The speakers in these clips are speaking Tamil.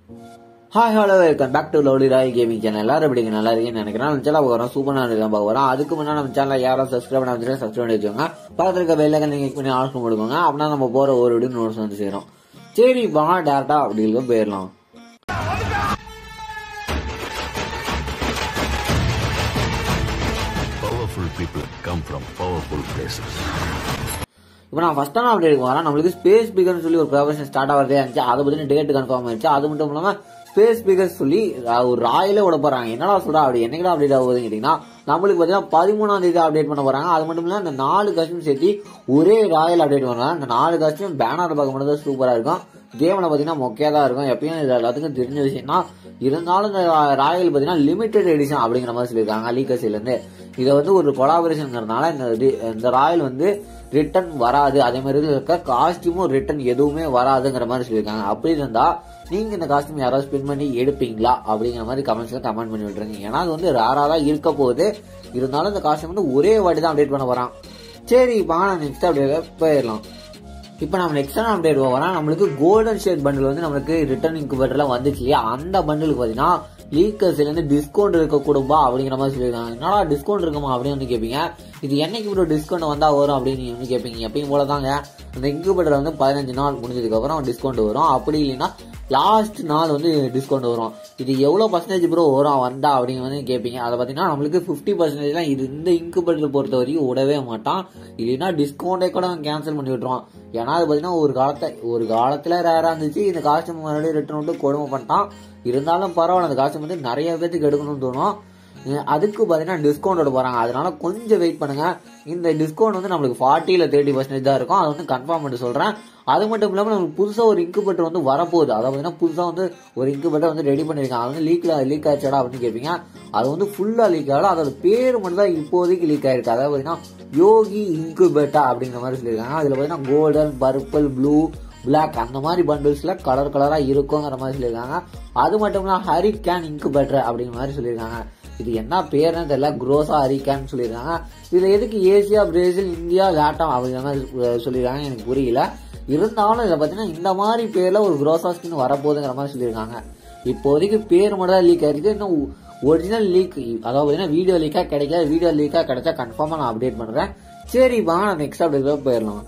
Hi hello welcome back to lovely Rai gaming channel எல்லாரும் எப்படிங்க நல்லா இருக்கீங்கன்னு நினைக்கிறேன் நம்ம சேனல் வரோம் சூப்பர் நான் தான் பார்க்க வரோம் அதுக்கு முன்னாடி நம்ம சேனல் யாரும் சப்ஸ்கிரைப் பண்ண வச்சுருக்கோம் சப்ஸ்கிரைப் பண்ணி வச்சுக்கோங்க பக்கத்துல இருக்க வெள்ளைகள் நீங்க பண்ணி ஆல்ஃபம் கொடுக்கோங்க அப்படின்னா நம்ம போற ஒரு வீடியோ நோட்ஸ் வந்து சேரும் சரி வாங்க டேரக்டா அப்படி போயிடலாம் Powerful people come from powerful places. இப்போ நான் ஃபர்ஸ்ட் டைம் அப்டேட் வரேன் நம்மளுக்கு ஸ்பேஸ் பிகர்னு சொல்லி ஒரு ப்ரொஃபஷன் ஸ்டார்ட் ஆகிறதே இருந்துச்சு அதை பத்தி டேட் கன்ஃபார்ம் ஆயிடுச்சு அது மட்டும் இல்லாம ஸ்பேஸ் பிகர்ஸ் சொல்லி அஹ், ஒரு ராயிலே விட போறாங்க என்னடா சொல்றா அப்படி என்னைக்கடா அப்டேட் ஆகுதுன்னு கேட்டீங்கன்னா நம்மளுக்கு பார்த்தீங்கன்னா பதிமூணாம் தேதி அப்டேட் பண்ண போறாங்க அது மட்டும் இல்ல இந்த நாலு காஸ்டியூம் சேர்த்து ஒரே ராயல் அப்டேட் பண்ணுவாங்க இந்த நாலு காஸ்டியூம் பேனர் பார்க்க மட்டும் சூப்பரா இருக்கும் கேம்ல பாத்தீங்கன்னா மொக்கையா தான் இருக்கும் எப்பயும் இது எல்லாத்துக்கும் தெரிஞ்ச விஷயம் தான் இருந்தாலும் இந்த ராயல் பாத்தீங்கன்னா லிமிடெட் எடிஷன் அப்படிங்கிற மாதிரி சொல்லியிருக்காங்க லீக்கர்ஸ்ல இருந்து இதை வந்து ஒரு கொலாபரேஷன்ங்கிறதுனால இந்த இது- இந்த ராயல் வந்து ரிட்டர்ன் வராது அதே மாதிரி இதுல இருக்க காஸ்டியூமும் ரிட்டர்ன் எதுவுமே வராதுங்கிற மாதிரி சொல்லியிருக்காங்க அப்படி இருந்தா நீங்க இந்த காஸ்டியூம் யாராவது ஸ்பெண்ட் பண்ணி எடுப்பீங்களா அப்படிங்கிற மாதிரி கமெண்ட்ஸ்ல கமெண்ட் பண்ணி விட்டுருங்க ஏன்னா அது வந்து ரேரா தான் இருக்க போகுது இருந்தாலும் இந்த காஸ்டியூம் வந்து ஒரே வாட்டி தான் அப்டேட் பண்ண போறான் சரி வாங்க நெக்ஸ்ட் அப்டேட் போயிடலாம் இப்போ நம்ம நெக்ஸ்ட் அப்டேட் வரோம் நம்மளுக்கு கோல்டன் ஷேட் பண்டில் வந்து நம்மளுக்கு ரிட்டர்ன் இன்குபேட்டர்ல வந்துச்சு இல்லையா அந்த பண்டிலுக்கு பாத்தீங்கன்னா லீக்கர்ஸ்ல இருந்து டிஸ்கவுண்ட் இருக்க கூடும்பா அப்படிங்கிற மாதிரி சொல்லியிருக்காங்க என்னடா டிஸ்கவுண்ட் இருக்குமா அப்படின்னு வந்து கேட்பீங்க இது என்னைக்கு இவ்வளவு டிஸ்கவுண்ட் வந்தா வரும் அப்படின்னு நீங்க வந்து கேட்பீங்க எப்பயும் போல தாங்க அந்த இன்குபேட்டர் வந்து பதினஞ்சு நாள் முடிஞ்சதுக்கு அப்புறம் டிஸ்கவுண்ட் வரும் அப்படி இல்லைன்னா லாஸ்ட் நாள் வந்து டிஸ்கவுண்ட் வரும் இது எவ்வளவு பர்சன்டேஜ் ப்ரோ வரும் வந்தா அப்படின்னு வந்து கேட்பீங்க அதை பாத்தீங்கன்னா நம்மளுக்கு பிப்டி பர்சன்டேஜ் இது இந்த இன்குபேட்டர் பொறுத்த வரைக்கும் விடவே மாட்டான் இல்லைன்னா டிஸ்கவுண்டே கூட கேன்சல் பண்ணி விட்டுருவான் ஏன்னா அது பாத்தீங்கன்னா ஒரு காலத்தை ஒரு காலத்துல ரேரா இருந்துச்சு இந்த காஸ்டியூம் மறுபடியும் ரிட்டர்ன் விட்டு கொடுமை பண்ணிட்டான் இருந்தாலும் பரவாயில்ல அந்த காஸ்டியூம் வந்து நிறைய பேத்துக்கு எடுக்கணும்னு தோணும் அஹ் அதுக்கு பாத்தீங்கன்னா டிஸ்கவுண்ட் போறாங்க அதனால கொஞ்சம் வெயிட் பண்ணுங்க இந்த டிஸ்கவுண்ட் வந்து நம்மளுக்கு ஃபார்ட்டில தேர்ட்டி பர்சன்டேஜ் தான் இருக்கும் அதை வந்து கன்ஃபார்ம் பண்ணி சொல்றேன் அது மட்டும் இல்லாம நம்மளுக்கு புதுசா ஒரு இன்குபேட்டர் வந்து வரப்போகுது அதை பாத்தீங்கன்னா புதுசா வந்து ஒரு இன்குபேட்டர் வந்து ரெடி பண்ணிருக்காங்க அது வந்து லீக்ல லீக் ஆச்சாடா அப்படின்னு கேட்பீங்க அது வந்து ஃபுல்லா லீக் ஆகல அதோட பேர் மட்டும் தான் இப்போதைக்கு லீக் ஆயிருக்கு அதாவது பாத்தீங்கன்னா யோகி இன்குபேட்டா அப்படிங்கிற மாதிரி சொல்லியிருக்காங்க அதுல பாத்தீங்கன்னா கோல்டன் பர்பிள் ப்ளூ பிளாக் அந்த மாதிரி பண்டில்ஸ்ல கலர் கலரா இருக்குங்கிற மாதிரி சொல்லியிருக்காங்க அது மட்டும் இல்லாம ஹரி கேன் இன்குபேட்டர் அப்படிங்கிற மாதிரி சொல்லியிருக்காங்க இது என்ன பேருன்னு தெரியல குரோசா ஹரிகான் சொல்லியிருக்காங்க இதுல எதுக்கு ஏசியா பிரேசில் இந்தியா லேட்டம் அப்படிங்கிற மாதிரி அஹ் சொல்லியிருக்காங்க எனக்கு புரியல இருந்தாலும் இதை பார்த்தீங்கன்னா இந்த மாதிரி பேர்ல ஒரு குரோசா ஸ்கின் வரப்போகுதுங்கிற மாதிரி சொல்லியிருக்காங்க இப்போதைக்கு பேர் மட்டும் தான் லீக் ஆயிருக்கு இன்னும் ஒரிஜினல் லீக் அதாவது பார்த்தீங்கன்னா வீடியோ லீக்கா கிடைக்கல வீடியோ லீக்கா கிடைச்சா கன்ஃபார்மா நான் அப்டேட் பண்றேன் சரி வாங்க நான் நெக்ஸ்ட் அப்டேட் போயிடலாம்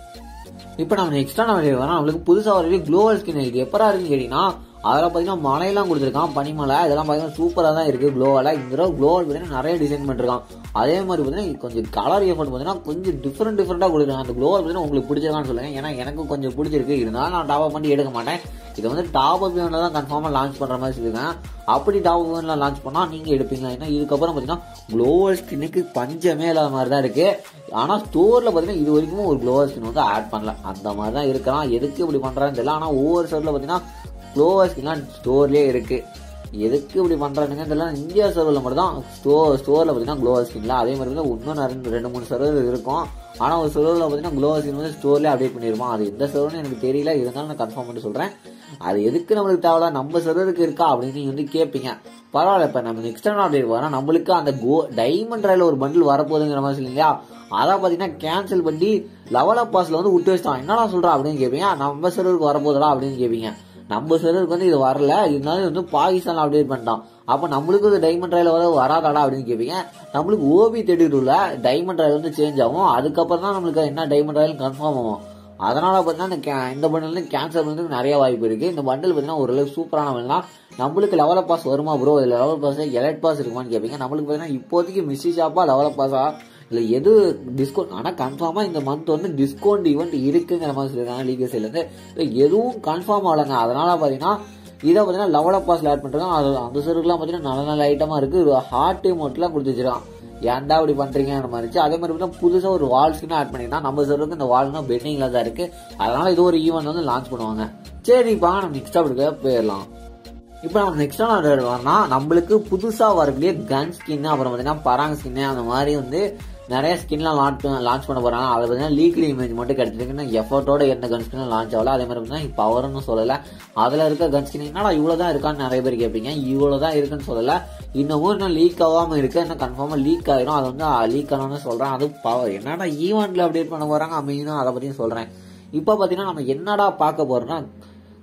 இப்போ நம்ம நெக்ஸ்டா நம்ம வரோம் நம்மளுக்கு புதுசா ஒரு குளோவல் ஸ்கின் இது எப்பரா இருக்குன்னு கேட்டீங்கன்னா அதில் பார்த்தீங்கன்னா மலையெல்லாம் கொடுத்துருக்கான் பனிமலை இதெல்லாம் பார்த்தீங்கன்னா சூப்பராக தான் இருக்கு குளோவால இந்த தடவை குளோவல் பார்த்தீங்கன்னா நிறைய டிசைன் பண்ணிருக்கான் அதே மாதிரி பார்த்தீங்கன்னா கொஞ்சம் கலர் எஃபர்ட் பார்த்தீங்கன்னா கொஞ்சம் டிஃப்ரெண்ட் டிஃப்ரெண்டாக கொடுக்குறாங்க அந்த குளோவல் பார்த்தீங்கன்னா உங்களுக்கு பிடிச்சிருக்கான்னு சொல்லுங்க ஏன்னா எனக்கும் கொஞ்சம் பிடிச்சிருக்கு இருந்தாலும் நான் டாப் அப் பண்ணி எடுக்க மாட்டேன் இதை வந்து டாப் அப் வேனில் தான் கன்ஃபார்மாக லான்ச் பண்ணுற மாதிரி சொல்லியிருக்கேன் அப்படி டாப் அப் வேனில் லான்ச் பண்ணால் நீங்கள் எடுப்பீங்க ஏன்னா இதுக்கப்புறம் பார்த்தீங்கன்னா குளோவல் ஸ்கின்னுக்கு பஞ்சமே இல்லாத மாதிரி தான் இருக்கு ஆனால் ஸ்டோரில் பார்த்தீங்கன்னா இது வரைக்கும் ஒரு குளோவல் ஸ்கின் வந்து ஆட் பண்ணல அந்த மாதிரி தான் இருக்கலாம் எதுக்கு இப்படி பண்ணுறான்னு தெரியல ஆனால் ஒவ்வொரு சைடில் பார்த்தீங்கன்னா குளோவல் ஸ்கின்லாம் ஸ்டோர்லேயே இருக்கு எதுக்கு இப்படி பண்றானுங்க இதெல்லாம் இந்தியா சர்வரில் மட்டும் தான் ஸ்டோ ஸ்டோரில் பார்த்தீங்கன்னா குளோவல் ஸ்கின்ல அதே மாதிரி தான் இன்னும் நிறைய ரெண்டு மூணு சர்வர் இருக்கும் ஆனால் ஒரு சர்வரில் பார்த்தீங்கன்னா குளோவல் ஸ்கின் வந்து ஸ்டோர்லேயே அப்டேட் பண்ணிருப்பான் அது எந்த சர்வர்னு எனக்கு தெரியல இருந்தாலும் நான் கன்ஃபார்ம் பண்ணி சொல்கிறேன் அது எதுக்கு நம்மளுக்கு தேவையில்ல நம்ம சர்வருக்கு இருக்கா அப்படின்னு நீங்க வந்து கேட்பீங்க பரவாயில்ல இப்போ நம்ம நெக்ஸ்ட் அப்டேட் வரோம் நம்மளுக்கு அந்த கோ டைமண்ட் ராயில் ஒரு பண்டில் வரப்போகுதுங்கிற மாதிரி சொல்லிங்களா அதை பார்த்தீங்கன்னா கேன்சல் பண்ணி லெவல் அப் பாஸ்ல வந்து விட்டு வச்சிட்டான் என்னடா சொல்றா அப்படின்னு கேட்பீங்க நம்ம சர்வருக்கு வரப்போகுதுடா அப்படின்னு கேட்பீங்க நம்ம சர்வருக்கு வந்து இது வரல இருந்தாலும் இது வந்து பாகிஸ்தான் அப்டேட் பண்ணிட்டான் அப்ப நம்மளுக்கு இது டைமண்ட் ராயில் வர வராதாடா அப்படின்னு கேட்பீங்க நம்மளுக்கு ஓபி தேர்ட்டி டூல டைமண்ட் ராயில் வந்து சேஞ்ச் ஆகும் அதுக்கப்புறம் தான் நம்மளுக்கு என்ன டைமண்ட் ராயில் கன்ஃபார்ம் ஆகும் அதனால பார்த்தீங்கன்னா இந்த ca- இந்த பண்டில் வந்து கேன்சல் பண்ணுறதுக்கு நிறைய வாய்ப்பு இருக்கு இந்த பண்டில் பார்த்தீங்கன்னா ஓரளவுக்கு சூப்பரான பண்டில் தான் நம்மளுக்கு லெவல் பாஸ் வருமா ப்ரோ இதுல லெவல் பாஸ் எலைட் பாஸ் இருக்குமான்னு கேட்பீங்க நம்மளுக்கு பார்த்தீங்கன்னா இப்போதைக்கு மிஸ்ஸி ஷாப்பா லெவல் பாஸா இல்ல எது டிஸ்கவுண்ட் ஆனா கன்ஃபார்மா இந்த மந்த் வந்து டிஸ்கவுண்ட் ஈவெண்ட் இருக்குங்கிற மாதிரி சொல்லிருக்காங்க லீகல் சைட்ல இருந்து இல்ல எதுவும் கன்ஃபார்ம் ஆகலைங்க அதனால பாத்தீங்கன்னா இதை பார்த்தீங்கன்னா லெவல் அப் பாஸ்ல ஆட் பண்றாங்க அது அந்த சர்வருக்குலாம் பார்த்தீங்கன்னா நல்ல நல்ல ஐட்டமா இருக்கு ஒரு ஹார்ட் மோட்லாம் கொடுத்து வச்சிருக்கான் ஏன்டா இப்படி பண்றீங்கன்ற மாதிரி இருந்துச்சு அதே மாதிரி பார்த்தீங்கன்னா புதுசா ஒரு வால் ஸ்கின் ஆட் பண்ணிருந்தா நம்ம சர்வருக்கு இந்த வால்னா பெண்டிங்ல தான் இருக்கு அதனால இது ஒரு ஈவெண்ட் வந்து லான்ச் பண்ணுவாங்க சரி இப்போ நம்ம நெக்ஸ்ட் அப்படி போயிடலாம் இப்போ நம்ம நெக்ஸ்ட் வரனா நம்மளுக்கு புதுசா வரக்கூடிய கன் ஸ்கின் அப்புறம் பார்த்தீங்கன்னா பராங் ஸ்கின் அந்த மாதிரி வந்து நிறைய ஸ்கின்லாம் லான்ச் லான்ச் பண்ண போறாங்க அதை பார்த்தீங்கன்னா லீக்லி இமேஜ் மட்டும் கிடைச்சிருக்குன்னு எஃபர்ட்டோட எந்த கன் ஸ்கின் லான்ச் ஆகல அதே மாதிரி பார்த்தீங்கன்னா பவர்னு சொல்லல அதுல இருக்க கன் ஸ்கின் என்னடா இவ்வளவுதான் இருக்கான்னு நிறைய பேர் கேட்பீங்க இவ்வளவுதான் இருக்குன்னு சொல்லல இன்னமும் இன்னும் லீக் ஆகாம இருக்கு இன்னும் கன்ஃபார்மா லீக் ஆயிரும் அது வந்து லீக் ஆனு சொல்றேன் அது பவர் என்னடா ஈவெண்ட்ல அப்டேட் பண்ண போறாங்க அமையும் அதை பத்தியும் சொல்றேன் இப்போ பாத்தீங்கன்னா நம்ம என்னடா பார்க்க போறோம்னா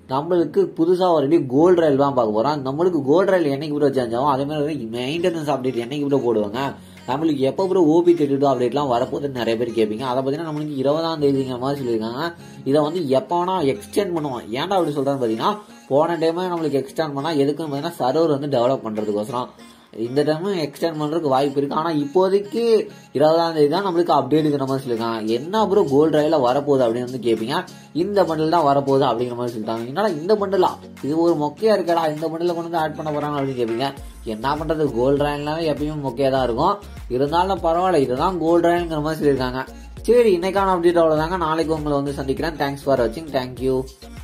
நம்மளுக்கு புதுசா ஒரு கோல்டு ரயில் தான் பார்க்க போறோம் நம்மளுக்கு கோல்டு ரயில் என்னைக்கு ப்ரோ சேஞ்ச் ஆகும் அதே மாதிரி மெயின்டெனன்ஸ் அப்டேட் என்னைக்கு ப்ரோ போடுவாங்க நம்மளுக்கு எப்போ ப்ரோ ஓபி தேர்ட்டி டூ அப்டேட்லாம் வரப்போகுதுன்னு நிறைய பேர் கேட்பீங்க அதை பார்த்தீங்கன்னா நம்மளுக்கு இருபதாம் தேதிங்கிற மாதிரி சொல்லியிருக்காங்க இதை வந்து எப்போ வேணா எக்ஸ்டெண்ட் பண்ணுவோம் ஏன்டா அப்படி சொல்றான்னு பார்த்தீங்கன்னா போன டைமே நம்மளுக்கு எக்ஸ்டெண்ட் பண்ணா எதுக்குன்னு பார்த்தீங்கன்னா சர்வர் வந்து டெவலப் பண்றதுக்கோசரம் இந்த டைம் எக்ஸ்டெண்ட் பண்றதுக்கு வாய்ப்பு இருக்கு ஆனா இப்போதைக்கு இருபதாம் தேதி தான் நம்மளுக்கு அப்டேட்டுங்கிற மாதிரி சொல்லியிருக்காங்க என்ன ப்ரோ கோல்டு ரயில வரப்போகுது அப்படின்னு வந்து கேட்பீங்க இந்த பண்டில் தான் வரப்போகுது அப்படிங்கிற மாதிரி சொல்லிட்டாங்க என்னடா இந்த பண்டிலா இது ஒரு மொக்கையா இருக்கடா இந்த பண்டில கொண்டு வந்து ஆட் பண்ண போறாங்க அப்படின்னு கேட்பீங்க என்ன பண்றது கோல்டு ரயில்னாவே எப்பயுமே மொக்கையா தான் இருக்கும் இருந்தாலும் பரவாயில்ல இதுதான் கோல்டு ரயில்ங்கிற மாதிரி சொல்லியிருக்காங்க சரி இன்னைக்கான அப்டேட் அவ்வளவுதாங்க நாளைக்கு உங்களை வந்து சந்திக்கிறேன் தேங்க்ஸ் ஃபார் வாட்சிங் தேங்க்யூ